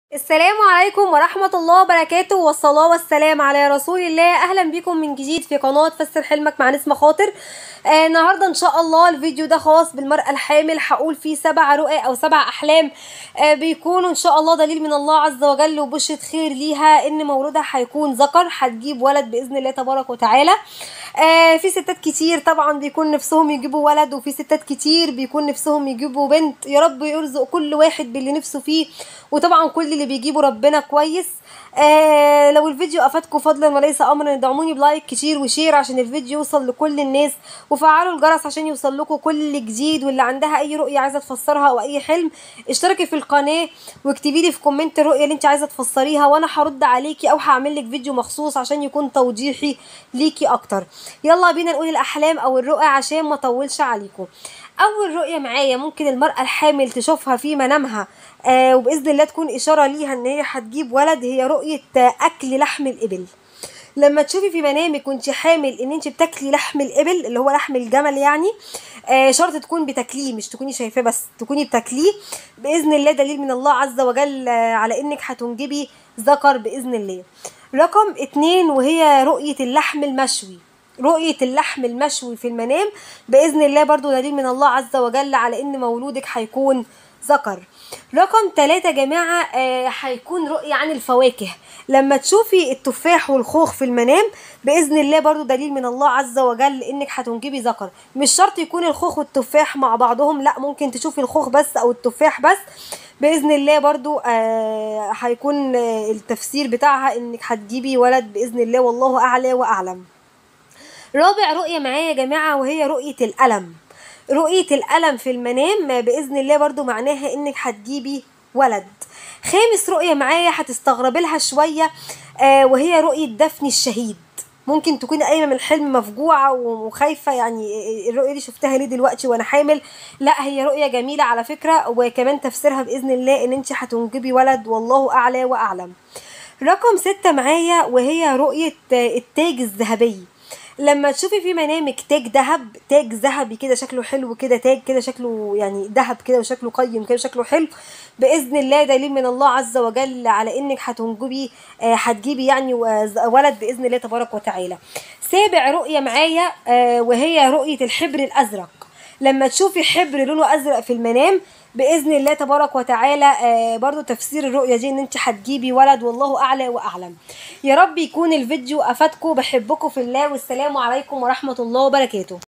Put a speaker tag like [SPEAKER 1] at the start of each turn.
[SPEAKER 1] السلام عليكم ورحمة الله وبركاته والصلاة والسلام على رسول الله أهلا بكم من جديد في قناة فسر حلمك مع نسمة خاطر آه النهاردة إن شاء الله الفيديو ده خاص بالمرأة الحامل هقول فيه سبع رؤى أو سبع أحلام آه بيكونوا إن شاء الله دليل من الله عز وجل وبشرة خير ليها إن مولودها هيكون ذكر هتجيب ولد بإذن الله تبارك وتعالى آه في ستات كتير طبعا بيكون نفسهم يجيبوا ولد وفي ستات كتير بيكون نفسهم يجيبوا بنت يا رب يرزق كل واحد باللي نفسه فيه وطبعا كل اللي بيجيبوا ربنا كويس آه لو الفيديو افادكم فضلا وليس امرا ادعموني بلايك كتير وشير عشان الفيديو يوصل لكل الناس وفعلوا الجرس عشان يوصل لكم كل جديد واللي عندها اي رؤيه عايزه تفسرها او اي حلم اشتركي في القناه واكتبي لي في كومنت الرؤيه اللي انت عايزه تفسريها وانا هرد عليكي او هعمل لك فيديو مخصوص عشان يكون توضيحي ليكي اكتر يلا بينا نقول الاحلام او الرؤى عشان ما اطولش عليكم اول رؤيه معايا ممكن المراه الحامل تشوفها في منامها آه وباذن الله تكون اشاره ليها ان هي هتجيب ولد هي رؤيه آه اكل لحم الابل لما تشوفي في منامك وانت حامل ان انت بتاكلي لحم الابل اللي هو لحم الجمل يعني آه شرط تكون بتاكليه مش تكوني شايفاه بس تكوني بتاكليه باذن الله دليل من الله عز وجل آه على انك هتنجبي ذكر باذن الله رقم اتنين وهي رؤيه اللحم المشوي رؤية اللحم المشوي في المنام بإذن الله برضو دليل من الله عز وجل على إن مولودك هيكون ذكر رقم ثلاثة يا جماعة آه هيكون رؤية عن الفواكه لما تشوفي التفاح والخوخ في المنام بإذن الله برضو دليل من الله عز وجل إنك هتنجبي ذكر مش شرط يكون الخوخ والتفاح مع بعضهم لا ممكن تشوفي الخوخ بس أو التفاح بس باذن الله برضو آه هيكون آه التفسير بتاعها انك هتجيبي ولد باذن الله والله اعلى واعلم رابع رؤية معايا يا جماعة وهي رؤية الألم رؤية الألم في المنام بإذن الله برضو معناها إنك هتجيبي ولد خامس رؤية معايا هتستغربي لها شوية آه وهي رؤية دفن الشهيد ممكن تكوني قايمه من الحلم مفجوعه وخايفه يعني الرؤيه دي شفتها ليه دلوقتي وانا حامل لا هي رؤيه جميله على فكره وكمان تفسيرها باذن الله ان انت هتنجبي ولد والله اعلى واعلم رقم ستة معايا وهي رؤيه التاج الذهبي لما تشوفي في منامك تاج ذهب تاج ذهبي كده شكله حلو كده تاج كده شكله يعني ذهب كده وشكله قيم كده شكله حلو باذن الله دليل من الله عز وجل على انك هتنجبي آه هتجيبي يعني ولد باذن الله تبارك وتعالى سابع رؤيه معايا آه وهي رؤيه الحبر الازرق لما تشوفي حبر لونه ازرق في المنام باذن الله تبارك وتعالى آه برضو تفسير الرؤيه دي ان انت هتجيبي ولد والله اعلى واعلم يا رب يكون الفيديو افادكم بحبكم في الله والسلام عليكم ورحمه الله وبركاته